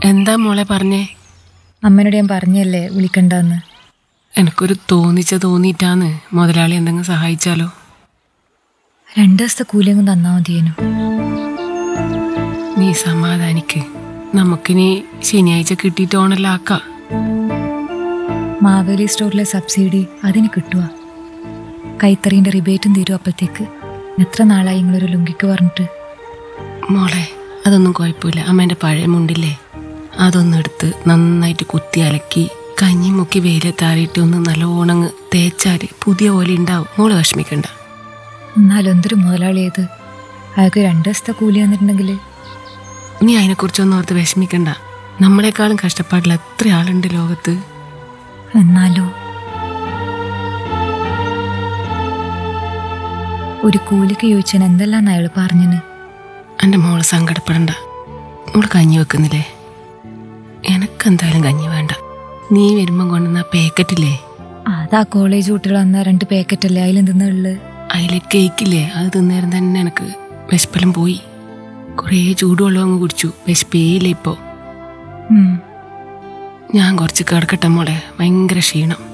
എന്താ മോളെ പറഞ്ഞേ അമ്മനോട് ഞാൻ പറഞ്ഞല്ലേ വിളിക്കണ്ടെന്ന് എനിക്കൊരു തോന്നിച്ച തോന്നിയിട്ടാന്ന് മുതലാളി എന്തെങ്കിലും സഹായിച്ചാലോ രണ്ട് ദിവസത്തെ കൂലിയങ്ങ് തന്നാ മതിയേനു നീ സമാധാനിക്ക് നമുക്കിനി ശനിയാഴ്ച കിട്ടിയിട്ട് ഓണെല്ലാം ആക്കാം മാവേലി സ്റ്റോറിലെ സബ്സിഡി അതിന് കിട്ടുക കൈത്തറീൻ്റെ റിബേറ്റും തീരും അപ്പോഴത്തേക്ക് എത്ര നാളായി നിങ്ങളൊരു ലുങ്കിക്ക് പറഞ്ഞിട്ട് മോളെ അതൊന്നും കുഴപ്പമില്ല അമ്മേൻ്റെ പഴയ മുണ്ടില്ലേ അതൊന്നും എടുത്ത് നന്നായിട്ട് കുത്തി അലക്കി കഞ്ഞി മുക്കി വെയിലത്താറിയിട്ട് ഒന്ന് നല്ലോണം അങ്ങ് തേച്ചാല് പുതിയ പോലെ ഉണ്ടാവും മോള് വിഷമിക്കണ്ട എന്നാലും എന്തൊരു മുതലാളിയത് അയാൾക്ക് രണ്ട് ദിവസത്തെ കൂലി വന്നിട്ടുണ്ടെങ്കിൽ നീ അതിനെക്കുറിച്ചൊന്നും ഓർത്ത് വിഷമിക്കണ്ട നമ്മളെക്കാളും കഷ്ടപ്പാടില്ല എത്ര ആളുണ്ട് ലോകത്ത് എന്നാലോ ഒരു കൂലിക്ക് ചോദിച്ചാൽ എന്തെല്ലാം അയാൾ പറഞ്ഞിന് എൻ്റെ മോള് സങ്കടപ്പെടണ്ട മോള് കഞ്ഞി വെക്കുന്നില്ലേ എനക്കെന്തായാലും കഞ്ഞി വേണ്ട നീ വരുമ്പം കൊണ്ടുവന്ന പാക്കറ്റില്ലേ അതാ കോളേജ് കുട്ടികൾ വന്ന രണ്ട് പാക്കറ്റല്ലേ അതിലെന്തെന്നുള്ളത് അതിലെ കേക്കില്ലേ അത് തിന്നേരം തന്നെ എനിക്ക് വിശപ്പെല്ലാം പോയി കുറേ ചൂടുവെള്ളം അങ്ങ് കുടിച്ചു വിശപ്പേയില്ല ഇപ്പോൾ ഞാൻ കുറച്ച് കിടക്കട്ടെ മോളെ ഭയങ്കര ക്ഷീണം